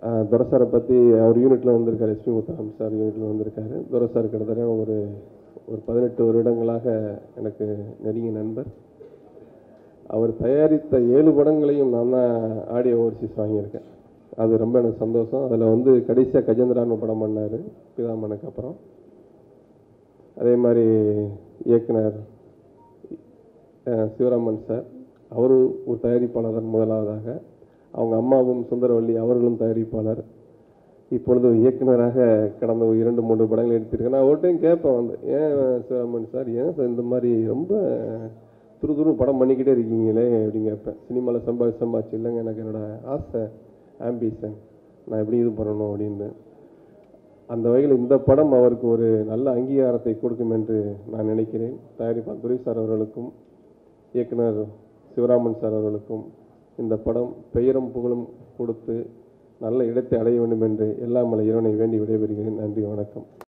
ஆஹ் துரை சாரை பற்றி அவர் யூனிட்டில் வந்திருக்காரு எஸ்பி முத்தாரம் சார் யூனிட்டில் வந்திருக்காரு துரை சார் கிட்டத்தட்ட ஒரு ஒரு பதினெட்டு வருடங்களாக எனக்கு நெருங்கிய நண்பர் அவர் தயாரித்த ஏழு படங்களையும் நான் தான் ஆடியோ ஓவர்சீஸ் வாங்கியிருக்கேன் அது ரொம்ப எனக்கு சந்தோஷம் அதில் வந்து கடைசியாக கஜேந்திரான்னு படம் பண்ணார் பிதாமனுக்கு அப்புறம் அதே மாதிரி இயக்குனர் அஹ், சிவராமன் சார் அவர் ஒரு தயாரிப்பாளர் தான் முதலாவதாக அவங்க அம்மாவும் சுந்தரவள்ளி அவர்களும் தயாரிப்பாளர் இப்பொழுது ஒரு இயக்குனராக கடந்த ஒரு இரண்டு மூன்று படங்கள் எடுத்திருக்கேன் நான் ஒரு டைம் கேட்பேன் வந்து ஏன் சிவராமன் சார் ஏன் சார் இந்த மாதிரி ரொம்ப துரு துரு படம் பண்ணிக்கிட்டே இருக்கீங்களே அப்படின்னு கேட்பேன் சினிமாவில் சம்பாதி சம்பாதிச்சு இல்லைங்க எனக்கு என்னோட ஆசை ஆம்பிஷன் நான் எப்படி இது பண்ணணும் அப்படின்னு அந்த வகையில் இந்த படம் அவருக்கு ஒரு நல்ல அங்கீகாரத்தை கொடுக்கும் என்று நான் நினைக்கிறேன் தயாரிப்பாளர் துரை சார் அவர்களுக்கும் இயக்குனர் சிவராமன் சார் அவர்களுக்கும் இந்த படம் பெயரும் புகழும் கொடுத்து நல்ல இடத்தை அடைய வேண்டும் என்று எல்லாம் மலை இறைவனை வேண்டி விடைபெறுகிறேன் நன்றி வணக்கம்